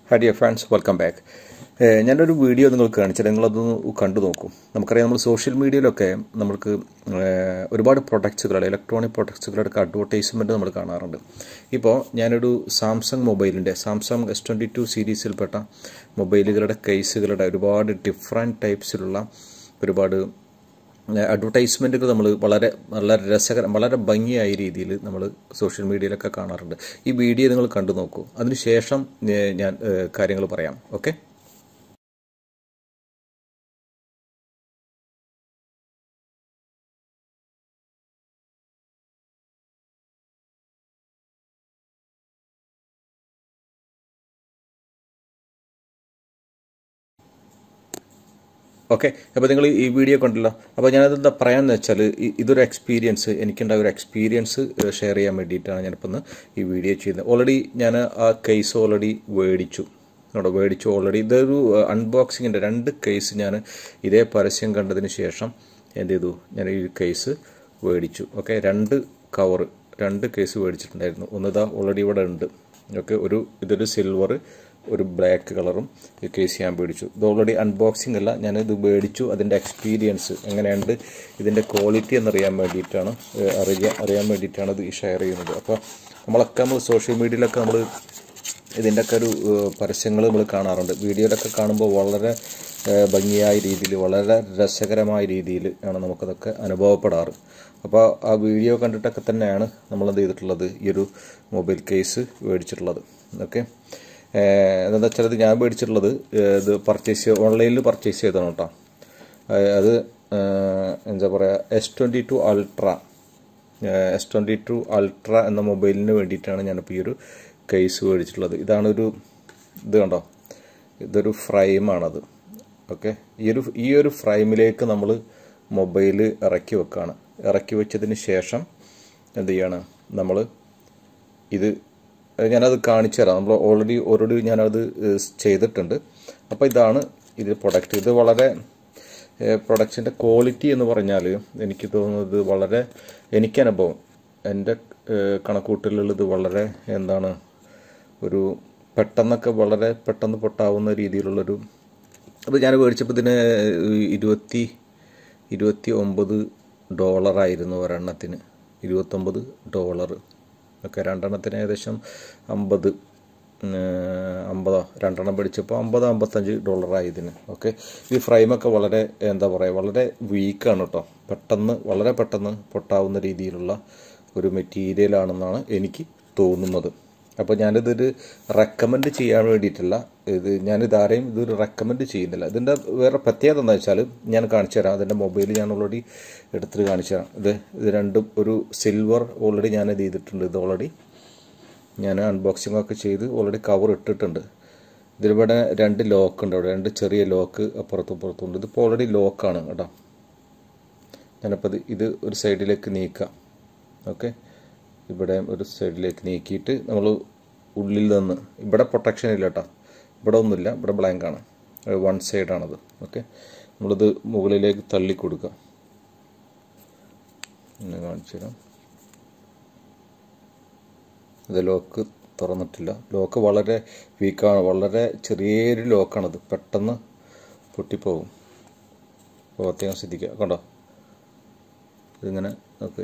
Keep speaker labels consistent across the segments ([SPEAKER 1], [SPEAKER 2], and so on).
[SPEAKER 1] high dear friends welcome back ഞാനൊരു video നിങ്ങൾക്ക് കാണിച്ചിട്ട് നിങ്ങളതൊന്ന് കണ്ടു നോക്കും നമുക്കറിയാം നമ്മൾ സോഷ്യൽ മീഡിയയിലൊക്കെ നമുക്ക് ഏഹ്, ഒരുപാട് പ്രൊഡക്ട്സുകളുടെ ഇലക്ട്രോണിക് പ്രൊഡക്ട്സുകളുടെ അഡ്വർടൈസ്മെൻറ്റ് നമ്മൾ കാണാറുണ്ട് ഇപ്പോൾ ഞാനൊരു സാംസങ് മൊബൈലിൻ്റെ സാംസങ് എസ് ട്വൻറ്റി ടു സീരീസിൽപ്പെട്ട മൊബൈലുകളുടെ കേസുകളുടെ ഒരുപാട് ഡിഫറെൻറ്റ് ടൈപ്സിലുള്ള ഒരുപാട് അഡ്വർടൈസ്മെൻറ്റുകൾ നമ്മൾ വളരെ വളരെ രസകരം വളരെ ഭംഗിയായ രീതിയിൽ നമ്മൾ സോഷ്യൽ മീഡിയയിലൊക്കെ കാണാറുണ്ട് ഈ വീഡിയോ നിങ്ങൾ കണ്ടു നോക്കൂ അതിനുശേഷം ഏഹ്, ഞാൻ ഏഹ്, കാര്യങ്ങൾ പറയാം ഓക്കെ ഓക്കെ അപ്പോൾ നിങ്ങൾ ഈ വീഡിയോ കണ്ടല്ലോ അപ്പോൾ ഞാനത് എന്താ പറയാമെന്ന് വെച്ചാൽ ഈ- ഇതൊരു എക്സ്പീരിയൻസ് എനിക്കുണ്ടായ ഒരു എക്സ്പീരിയൻസ് ഷെയർ ചെയ്യാൻ വേണ്ടിയിട്ടാണ് ഞാനിപ്പോൾ ഇന്ന് ഈ വീഡിയോ ചെയ്യുന്നത് ഓൾറെഡി ഞാൻ ആ കേസ് ഓൾറെഡി മേടിച്ചു അവിടെ മേടിച്ചു ഓൾറെഡി ഇതൊരു അൺബോക്സിങ്ങിൻ്റെ രണ്ട് കേസ് ഞാൻ ഇതേ പരസ്യം കണ്ടതിന് ശേഷം എന്ത് ചെയ്തു ഞാൻ ഈ കേസ് മേടിച്ചു ഓക്കെ രണ്ട് കവർ രണ്ട് കേസ് മേടിച്ചിട്ടുണ്ടായിരുന്നു ഒന്നിതാ ഓൾറെഡി ഇവിടെ ഉണ്ട് ഓക്കെ ഒരു ഇതൊരു സിൽവർ ഒരു ബ്ലാക്ക് കളറും ഈ കേസ് ഞാൻ മേടിച്ചു ഇത് ഓൾറെഡി അൺബോക്സിംഗ് അല്ല ഞാനിത് മേടിച്ചു അതിൻ്റെ എക്സ്പീരിയൻസ് എങ്ങനെയുണ്ട് ഇതിൻ്റെ ക്വാളിറ്റി എന്നറിയാൻ വേണ്ടിയിട്ടാണ് ഏഹ്, അറിയാൻ അറിയാൻ വേണ്ടിയിട്ടാണ് ഇത് ഷെയർ ചെയ്യുന്നത് അപ്പോൾ നമ്മളൊക്കെ നമ്മൾ സോഷ്യൽ മീഡിയയിലൊക്കെ നമ്മൾ ഇതിൻ്റെയൊക്കെ ഒരു പരസ്യങ്ങൾ നമ്മൾ കാണാറുണ്ട് വീഡിയോയിലൊക്കെ കാണുമ്പോൾ വളരെ ഏഹ്, ഭംഗിയായ രീതിയിൽ വളരെ രസകരമായ രീതിയിൽ ആണ് നമുക്കതൊക്കെ അനുഭവപ്പെടാറ് അപ്പോൾ ആ വീഡിയോ കണ്ടിട്ടൊക്കെ തന്നെയാണ് നമ്മൾ എന്ത് ചെയ്തിട്ടുള്ളത് ഈ ഒരു മൊബൈൽ കേസ് മേടിച്ചിട്ടുള്ളത് ഓക്കെ എന്താ വെച്ചാൽ ഇത് ഞാൻ മേടിച്ചിട്ടുള്ളത് ഏഹ്, ഇത് പർച്ചേസ് ഓൺലൈനിൽ പർച്ചേസ് ചെയ്തതാണ് കേട്ടോ ഏഹ്, അത് ഏഹ്, എന്താ പറയുക S twenty two ultra S twenty two ultra എന്ന മൊബൈലിന് വേണ്ടിയിട്ടാണ് ഞാനിപ്പോൾ ഈ ഒരു കേസ് മേടിച്ചിട്ടുള്ളത് ഇതാണ് ഒരു ഇത് കണ്ടോ ഇതൊരു ഫ്രെയിമാണത് ഓക്കെ ഈ ഒരു ഈ ഒരു ഫ്രെയിമിലേക്ക് നമ്മൾ മൊബൈൽ ഇറക്കി വെക്കുകയാണ് ഇറക്കി വെച്ചതിന് ശേഷം എന്ത് ചെയ്യാണ് നമ്മൾ ഇത് ഞാനത് കാണിച്ചു തരാം നമ്മൾ ഓൾറെഡി ഓൾറെഡി ഞാനത് ഏഹ്, ചെയ്തിട്ടുണ്ട് അപ്പോൾ ഇതാണ് ഇത് പ്രൊഡക്റ്റ് ഇത് വളരെ പ്രൊഡക്റ്റിൻ്റെ ക്വാളിറ്റി എന്ന് പറഞ്ഞാൽ എനിക്ക് തോന്നുന്നത് വളരെ എനിക്കനുഭവം എൻ്റെ ഏഹ്, കണക്കൂട്ടലുകൾ ഇത് വളരെ എന്താണ് ഒരു പെട്ടെന്നൊക്കെ വളരെ പെട്ടെന്ന് പൊട്ടാവുന്ന രീതിയിലുള്ളൊരു അപ്പോൾ ഞാൻ മേടിച്ചപ്പോൾ ഇതിന് ഇരുപത്തി ഇരുപത്തി ഒമ്പത് ഡോളറായിരുന്നു ഒരെണ്ണത്തിന് ഇരുപത്തൊമ്പത് ഡോളർ ഒക്കെ രണ്ടെണ്ണത്തിന് ഏകദേശം അമ്പത് അമ്പതോ രണ്ടെണ്ണം പിടിച്ചപ്പോൾ അമ്പത് അമ്പത്തഞ്ച് ഡോളറായി ഇതിന് ഓക്കെ ഈ ഫ്രെയിമൊക്കെ വളരെ എന്താ പറയുക വളരെ വീക്കാണ് കേട്ടോ പെട്ടെന്ന് വളരെ പെട്ടെന്ന് പൊട്ടാവുന്ന രീതിയിലുള്ള ഒരു മെറ്റീരിയലാണെന്നാണ് എനിക്ക് തോന്നുന്നത് അപ്പോൾ ഞാനിതൊരു റെക്കമെൻഡ് ചെയ്യാൻ വേണ്ടിയിട്ടല്ല ഇത് ഞാനിത് ആരെയും ഇതൊരു റെക്കമെൻഡ് ചെയ്യുന്നില്ല ഇതിൻ്റെ വേറെ പ്രത്യേകത എന്താ വെച്ചാൽ ഞാൻ കാണിച്ചു തരാം അതിൻ്റെ മൊബൈൽ ഞാൻ ഓൾറെഡി എടുത്തിട്ട് കാണിച്ചു തരാം ഇത് ഇത് രണ്ടും ഒരു സിൽവർ ഓൾറെഡി ഞാൻ ഇത് ചെയ്തിട്ടുണ്ട് ഇത് ഓൾറെഡി ഞാൻ അൺബോക്സിംഗ് ഒക്കെ ചെയ്ത് ഓൾറെഡി കവർ ഇട്ടിട്ടുണ്ട് ഇതിലിവിടെ രണ്ട് ലോക്ക് ഉണ്ട് അവിടെ രണ്ട് ചെറിയ ലോക്ക് അപ്പുറത്തും ഇപ്പുറത്തും ഉണ്ട് ഇതിപ്പോൾ ഓൾറെഡി ലോക്കാണ് കേട്ടോ ഞാനപ്പോൾ ഇത് ഇത് ഒരു സൈഡിലേക്ക് നീക്കാം ഓക്കെ ഇവിടെ ഒരു സൈഡിലേക്ക് നീക്കിയിട്ട് നമ്മൾ ഉള്ളിൽ നിന്ന് ഇവിടെ പ്രൊട്ടക്ഷൻ ഇല്ല കേട്ടോ ഇവിടെ ഒന്നുമില്ല ഇവിടെ ബ്ലാങ്ക് ആണ് വൺ സൈഡാണത് ഓക്കെ നമ്മളിത് മുകളിലേക്ക് തള്ളി കൊടുക്കുക ഒന്ന് കാണിച്ചു തരാം ഇത് ലോക്ക് തുറന്നിട്ടില്ല ലോക്ക് വളരെ വീക്കാണ് വളരെ ചെറിയൊരു ലോക്കാണത് പെട്ടെന്ന് പൊട്ടിപ്പോകും അപ്പോൾ പ്രത്യേകം ശ്രദ്ധിക്കുക കണ്ടോ ഇതിങ്ങനെ ഓക്കെ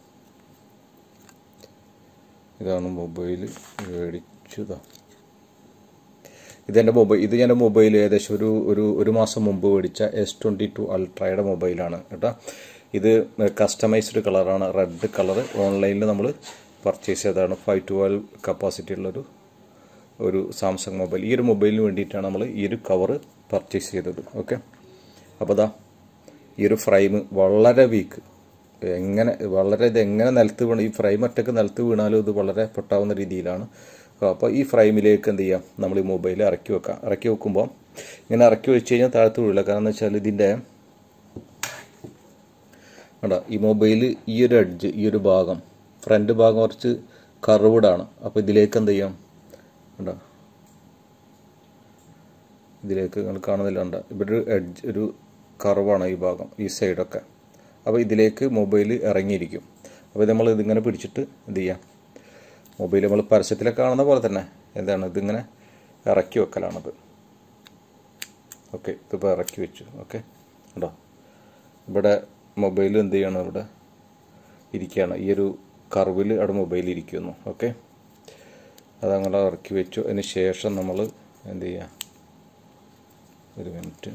[SPEAKER 1] ഇതാണ് മൊബൈൽ മേടിച്ചതാ ഇതെൻ്റെ മൊബൈൽ ഇത് ഞാൻ മൊബൈൽ ഏകദേശം ഒരു ഒരു ഒരു മാസം മുമ്പ് മേടിച്ച എസ് ട്വൻറ്റി ടു അൾട്രയുടെ മൊബൈലാണ് കേട്ടോ ഇത് കസ്റ്റമൈസ്ഡ് കളറാണ് റെഡ് കളർ ഓൺലൈനിൽ നമ്മൾ പർച്ചേസ് ചെയ്തതാണ് ഫൈവ് ട്വൽവ് കപ്പാസിറ്റി ഉള്ളൊരു ഒരു സാംസങ് മൊബൈൽ ഈ ഒരു മൊബൈലിന് വേണ്ടിയിട്ടാണ് നമ്മൾ ഈ ഒരു കവർ പർച്ചേസ് ചെയ്തത് ഓക്കെ അപ്പോൾ ദാ ഈ ഒരു ഫ്രെയിം വളരെ വീക്ക് എങ്ങനെ വളരെ ഇത് എങ്ങനെ നിലത്ത് വീണ ഈ ഫ്രെയിം ഒറ്റക്ക് നിലത്ത് വീണാലും ഇത് വളരെ പൊട്ടാവുന്ന രീതിയിലാണ് അപ്പോൾ ഈ ഫ്രെയിമിലേക്ക് എന്ത് ചെയ്യാം നമ്മൾ ഈ മൊബൈൽ ഇറക്കി വെക്കാം ഇറക്കി വെക്കുമ്പോൾ ഇങ്ങനെ ഇറക്കി വെച്ച് കഴിഞ്ഞാൽ താഴത്ത് വീഴില്ല കാരണം എന്ന് വെച്ചാൽ ഇതിൻ്റെ കണ്ടോ ഈ മൊബൈൽ ഈ ഒരു എഡ്ജ് ഈ ഒരു ഭാഗം ഫ്രണ്ട് ഭാഗം കുറച്ച് കർവ്ഡാണ് അപ്പോൾ ഇതിലേക്ക് എന്ത് ചെയ്യാം കണ്ടോ ഇതിലേക്ക് നിങ്ങൾ കാണുന്നില്ല കണ്ടോ ഇവിടെ ഒരു എഡ്ജ് ഒരു കർവാണ് ഈ ഭാഗം ഈ സൈഡൊക്കെ അപ്പോൾ ഇതിലേക്ക് മൊബൈൽ ഇറങ്ങിയിരിക്കും അപ്പോൾ നമ്മൾ ഇതിങ്ങനെ പിടിച്ചിട്ട് എന്ത് ചെയ്യാം മൊബൈൽ നമ്മൾ പരസ്യത്തിലൊക്കെ കാണുന്ന പോലെ തന്നെ എന്താണ് ഇതിങ്ങനെ ഇറക്കി വെക്കലാണത് ഓക്കെ ഇതിപ്പോൾ ഇറക്കി വെച്ചു ഓക്കെ ഉണ്ടോ ഇവിടെ മൊബൈൽ എന്ത് ചെയ്യണം ഇവിടെ ഇരിക്കുകയാണ് ഈ ഒരു കർവിൽ അവിടെ മൊബൈൽ ഇരിക്കുന്നു ഓക്കെ അതങ്ങനെ ഇറക്കി വെച്ചു അതിന് ശേഷം നമ്മൾ എന്ത് ചെയ്യുക ഒരു മിനിറ്റ്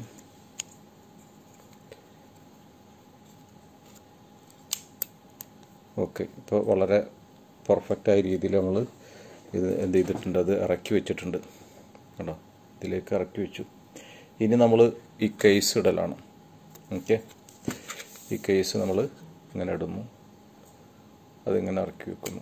[SPEAKER 1] ഓക്കെ ഇപ്പോൾ വളരെ പെർഫെക്റ്റായ രീതിയിൽ നമ്മൾ ഇത് എന്ത് ചെയ്തിട്ടുണ്ട് അത് ഇറക്കി വെച്ചിട്ടുണ്ട് കേട്ടോ ഇതിലേക്ക് ഇറക്കി വെച്ചു ഇനി നമ്മൾ ഈ കേസ് ഇടലാണ് ഓക്കെ ഈ കേസ് നമ്മൾ ഇങ്ങനെ ഇടുന്നു അതിങ്ങനെ ഇറക്കി വെക്കുന്നു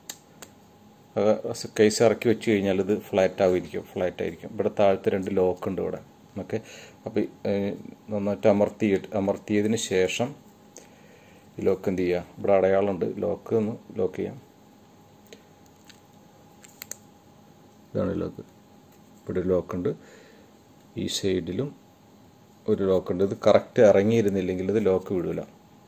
[SPEAKER 1] കേസ് ഇറക്കി വെച്ച് കഴിഞ്ഞാൽ ഇത് ഫ്ലാറ്റ് ആവുമായിരിക്കും ഫ്ലാറ്റ് ആയിരിക്കും ഇവിടെ താഴത്തെ രണ്ട് ലോക്ക് ഉണ്ട് ഇവിടെ ഓക്കെ അപ്പോൾ നന്നായിട്ട് അമർത്തി അമർത്തിയതിന് ശേഷം ഈ ലോക്ക് എന്ത് ചെയ്യുക ഇവിടെ അടയാളമുണ്ട് ലോക്ക് ഒന്ന് ലോക്ക് ചെയ്യാം ഇതാണ് ലോക്ക് ഇവിടെ ഒരു ലോക്കുണ്ട് ഈ സൈഡിലും ഒരു ലോക്കുണ്ട് ഇത് കറക്റ്റ് ഇറങ്ങിയിരുന്നില്ലെങ്കിൽ ഇത് ലോക്ക് വിടില്ല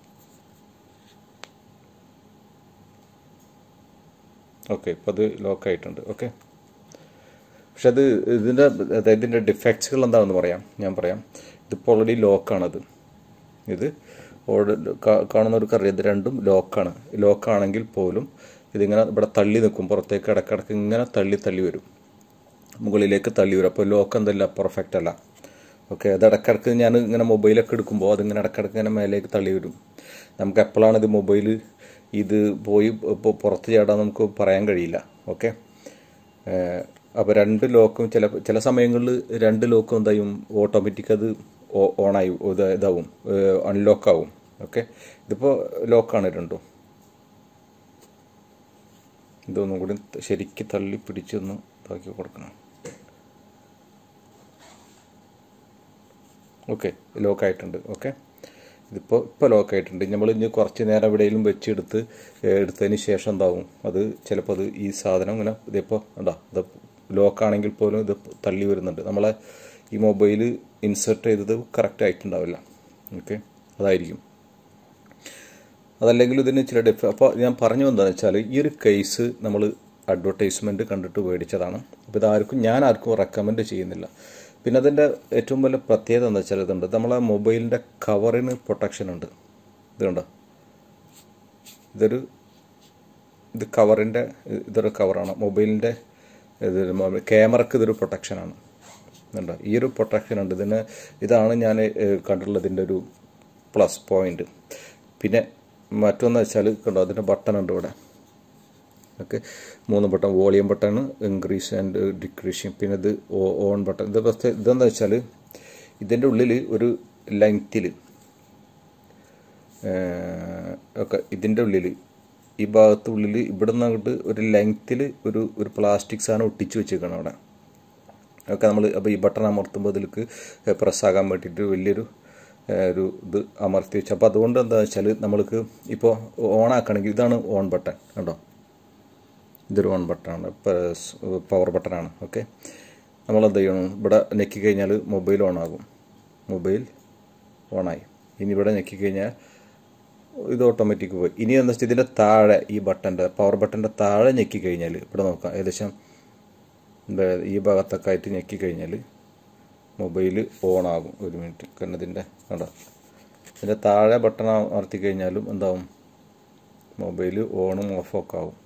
[SPEAKER 1] ഓക്കെ ഇപ്പോൾ അത് ലോക്കായിട്ടുണ്ട് ഓക്കെ പക്ഷെ അത് ഇതിൻ്റെ അതായത് ഇതിൻ്റെ ഡിഫക്ട്സുകൾ എന്താണെന്ന് പറയാം ഞാൻ പറയാം ഇതിപ്പോൾ ഓൾറെഡി ലോക്കാണത് ഇത് കാണുന്നവർക്ക് അറിയാം ഇത് രണ്ടും ലോക്കാണ് ലോക്കാണെങ്കിൽ പോലും ഇതിങ്ങനെ ഇവിടെ തള്ളി നിൽക്കും പുറത്തേക്ക് ഇടക്കിടക്ക് ഇങ്ങനെ തള്ളി തള്ളി വരും മുകളിലേക്ക് തള്ളി വരും അപ്പോൾ ലോക്ക് എന്തല്ല പെർഫെക്റ്റ് അല്ല ഓക്കെ അത് ഇടക്കിടക്ക് ഞാൻ ഇങ്ങനെ മൊബൈലൊക്കെ എടുക്കുമ്പോൾ അതിങ്ങനെ ഇടക്കിടക്ക് ഇങ്ങനെ മേലേക്ക് തള്ളി വരും നമുക്ക് എപ്പോഴാണ് ഇത് മൊബൈൽ ഇത് പോയി ഇപ്പോൾ പുറത്ത് ചാടാൻ നമുക്ക് പറയാൻ കഴിയില്ല ഓക്കെ അപ്പോൾ രണ്ട് ലോക്കും ചില ചില സമയങ്ങളിൽ രണ്ട് ലോക്കും എന്തായും ഓട്ടോമാറ്റിക് അത് ഓണായി ഇതാവും അൺലോക്കാവും ഓക്കെ ഇതിപ്പോൾ ലോക്കാണ് രണ്ടും ഇതൊന്നും കൂടി ശരിക്ക് തള്ളി പിടിച്ചൊന്ന് ഇതാക്കി കൊടുക്കണം ഓക്കെ ലോക്കായിട്ടുണ്ട് ഓക്കെ ഇതിപ്പോൾ ഇപ്പോൾ ലോക്കായിട്ടുണ്ട് നമ്മൾ ഇനി കുറച്ച് നേരം എവിടെയെങ്കിലും വെച്ചെടുത്ത് എടുത്തതിന് ശേഷം എന്താവും അത് ചിലപ്പോൾ അത് ഈ സാധനം ഇങ്ങനെ ഇതിപ്പോൾ ഉണ്ടോ ഇത് ലോക്കാണെങ്കിൽ പോലും ഇത് തള്ളി വരുന്നുണ്ട് നമ്മളെ ഈ മൊബൈൽ ഇൻസേർട്ട് ചെയ്തത് കറക്റ്റ് ആയിട്ടുണ്ടാവില്ല ഓക്കെ അതായിരിക്കും അതല്ലെങ്കിൽ ഇതിന് ചില ഡിഫ് അപ്പോൾ ഞാൻ പറഞ്ഞു എന്താണെന്ന് വെച്ചാൽ ഈ ഒരു കേസ് നമ്മൾ അഡ്വർടൈസ്മെൻറ്റ് കണ്ടിട്ട് മേടിച്ചതാണ് അപ്പോൾ ഇതാർക്കും ഞാൻ ആർക്കും റെക്കമെൻഡ് ചെയ്യുന്നില്ല പിന്നെ അതിൻ്റെ ഏറ്റവും വലിയ പ്രത്യേകത എന്താ വെച്ചാൽ ഇതുണ്ട് നമ്മളെ മൊബൈലിൻ്റെ കവറിന് പ്രൊട്ടക്ഷൻ ഉണ്ട് ഇതുണ്ടോ ഇതൊരു ഇത് കവറിൻ്റെ ഇതൊരു കവറാണ് മൊബൈലിൻ്റെ ഇത് ക്യാമറക്ക് ഇതൊരു പ്രൊട്ടക്ഷനാണ് ഉണ്ടോ ഈ ഒരു പ്രൊട്ടക്ഷൻ ഉണ്ട് ഇതിന് ഇതാണ് ഞാൻ കണ്ടിട്ടുള്ളത് ഇതിൻ്റെ ഒരു പ്ലസ് പോയിന്റ് പിന്നെ മറ്റൊന്ന് വെച്ചാൽ കണ്ടോ അതിൻ്റെ ബട്ടൺ ഉണ്ട് ഇവിടെ ഓക്കെ മൂന്ന് button volume button increase and decreasing പിന്നെ ഇത് ഓൺ ബട്ടൺ ഇത് ഫസ്റ്റ് ഇതെന്താ വെച്ചാൽ ഇതിൻ്റെ ഉള്ളിൽ ഒരു ലെങ്ത്തിൽ ഒക്കെ ഇതിൻ്റെ ഉള്ളിൽ ഈ ഭാഗത്ത് ഉള്ളിൽ ഇവിടെ നിന്ന് അങ്ങോട്ട് ഒരു ലെങ്ത്തിൽ ഒരു ഒരു പ്ലാസ്റ്റിക് സാധനം ഒട്ടിച്ച് വെച്ചേക്കണം അവിടെ ഒക്കെ നമ്മൾ അപ്പോൾ ഈ ബട്ടൺ അമർത്തുമ്പോൾ അതിലേക്ക് പ്രസ്സാകാൻ വേണ്ടിയിട്ട് വലിയൊരു ഒരു ഇത് അമർത്തി വെച്ചു അപ്പോൾ അതുകൊണ്ട് എന്താ വെച്ചാൽ നമ്മൾക്ക് ഇപ്പോൾ ഓൺ ആക്കണമെങ്കിൽ ഇതാണ് ഓൺ ബട്ടൺ കണ്ടോ ഇതൊരു ഓൺ ബട്ടണാണ് പവർ ബട്ടണാണ് ഓക്കെ നമ്മൾ എന്ത് ചെയ്യണം ഇവിടെ ഞെക്കി കഴിഞ്ഞാൽ മൊബൈൽ ഓൺ ആകും മൊബൈൽ ഓണായി ഇനി ഇവിടെ ഞെക്കി കഴിഞ്ഞാൽ ഇത് ഓട്ടോമാറ്റിക് പോയി ഇനി എന്താ വെച്ചാൽ ഇതിൻ്റെ താഴെ ഈ ബട്ടൻ്റെ പവർ ബട്ടൻ്റെ താഴെ ഞെക്കി കഴിഞ്ഞാൽ ഇവിടെ നോക്കാം ഏകദേശം ഈ ഭാഗത്തൊക്കെ ആയിട്ട് ഞെക്കി കഴിഞ്ഞാൽ മൊബൈൽ ഓൺ ആകും ഒരു മിനിറ്റ് കാരണം ഇതിൻ്റെ കണ്ടോ ഇതിൻ്റെ താഴെ ബട്ടൺ അമർത്തി കഴിഞ്ഞാലും എന്താവും മൊബൈൽ ഓണും ഓഫും ഒക്കെ ആവും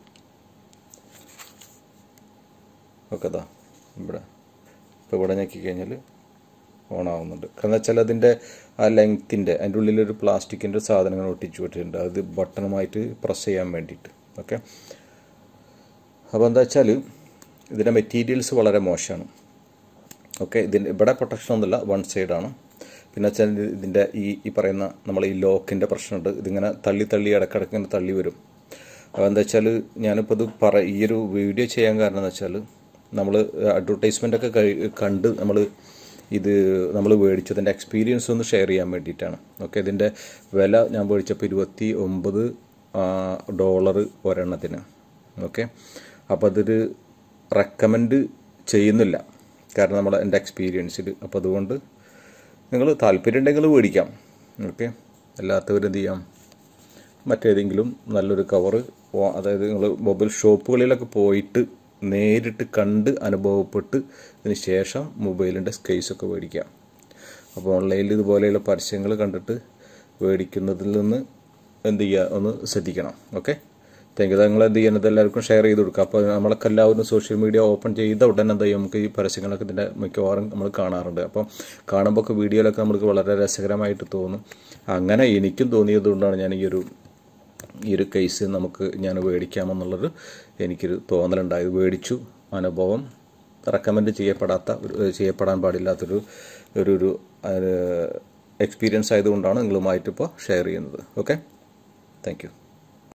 [SPEAKER 1] ഒക്കെ ഇതാ ഇവിടെ ഇപ്പോൾ ഇവിടെ ഞെക്കി കഴിഞ്ഞാൽ ഓൺ ആവുന്നുണ്ട് കാരണം വെച്ചാൽ അതിൻ്റെ ആ ലെങ്ത്തിൻ്റെ അതിൻ്റെ ഉള്ളിലൊരു പ്ലാസ്റ്റിക്കിൻ്റെ സാധനങ്ങൾ ഒട്ടിച്ചു വിട്ടിട്ടുണ്ട് അത് ബട്ടണുമായിട്ട് പ്രസ് ചെയ്യാൻ വേണ്ടിയിട്ട് ഓക്കെ അപ്പോൾ എന്താ വെച്ചാൽ ഇതിൻ്റെ മെറ്റീരിയൽസ് വളരെ മോശമാണ് ഓക്കെ ഇതിൻ്റെ ഇവിടെ പ്രൊട്ടക്ഷൻ ഒന്നുമില്ല വൺ സൈഡാണ് പിന്നെ വെച്ചാൽ ഇതിൻ്റെ ഈ ഈ പറയുന്ന നമ്മൾ ഈ ലോക്കിൻ്റെ പ്രശ്നമുണ്ട് ഇതിങ്ങനെ തള്ളി തള്ളി ഇടക്കിടക്ക് ഇങ്ങനെ തള്ളി വരും അപ്പോൾ എന്താ വെച്ചാൽ ഞാനിപ്പോൾ ഇത് പറ ഈ ഒരു വീഡിയോ ചെയ്യാൻ കാരണം എന്ന് വെച്ചാൽ നമ്മൾ അഡ്വർടൈസ്മെൻ്റ് ഒക്കെ കണ്ട് നമ്മൾ ഇത് നമ്മൾ മേടിച്ചതിൻ്റെ എക്സ്പീരിയൻസ് ഒന്ന് ഷെയർ ചെയ്യാൻ വേണ്ടിയിട്ടാണ് ഓക്കെ ഇതിൻ്റെ വില ഞാൻ മേടിച്ചപ്പോൾ ഇരുപത്തി ഒമ്പത് ഡോളർ ഒരെണ്ണത്തിന് ഓക്കെ അപ്പോൾ അതൊരു റെക്കമെൻഡ് ചെയ്യുന്നില്ല കാരണം നമ്മൾ എൻ്റെ എക്സ്പീരിയൻസിൽ അപ്പോൾ അതുകൊണ്ട് നിങ്ങൾ താല്പര്യം ഉണ്ടെങ്കിൽ മേടിക്കാം ഓക്കെ അല്ലാത്തവരെന്ത് ചെയ്യാം മറ്റേതെങ്കിലും നല്ലൊരു കവറ് അതായത് നിങ്ങൾ മൊബൈൽ ഷോപ്പുകളിലൊക്കെ പോയിട്ട് നേരിട്ട് കണ്ട് അനുഭവപ്പെട്ട് ഇതിന് ശേഷം മൊബൈലിൻ്റെ സ്കെയ്സൊക്കെ മേടിക്കാം അപ്പോൾ ഓൺലൈനിൽ ഇതുപോലെയുള്ള പരസ്യങ്ങൾ കണ്ടിട്ട് മേടിക്കുന്നതിൽ നിന്ന് എന്ത് ചെയ്യുക ഒന്ന് ശ്രദ്ധിക്കണം ഓക്കെ താങ്ക് യു നിങ്ങൾ എന്ത് ചെയ്യുന്നത് എല്ലാവർക്കും ഷെയർ ചെയ്ത് കൊടുക്കുക അപ്പോൾ നമ്മളൊക്കെ എല്ലാവരും സോഷ്യൽ മീഡിയ ഓപ്പൺ ചെയ്ത ഉടനെ എന്താ ചെയ്യും നമുക്ക് ഈ പരസ്യങ്ങളൊക്കെ ഇതിൻ്റെ മിക്കവാറും നമ്മൾ കാണാറുണ്ട് അപ്പം കാണുമ്പോൾ ഒക്കെ വീഡിയോയിലൊക്കെ നമുക്ക് വളരെ രസകരമായിട്ട് തോന്നും അങ്ങനെ എനിക്കും തോന്നിയത് കൊണ്ടാണ് ഞാൻ ഈ ഒരു ഈ ഒരു കേസ് നമുക്ക് ഞാൻ മേടിക്കാമെന്നുള്ളൊരു എനിക്കൊരു തോന്നലുണ്ടായത് മേടിച്ചു അനുഭവം റെക്കമെൻഡ് ചെയ്യപ്പെടാത്ത ഒരു ചെയ്യപ്പെടാൻ പാടില്ലാത്തൊരു ഒരു ഒരു എക്സ്പീരിയൻസ് ആയതുകൊണ്ടാണ് നിങ്ങളുമായിട്ട് ഇപ്പോൾ ഷെയർ ചെയ്യുന്നത് ഓക്കെ താങ്ക് യു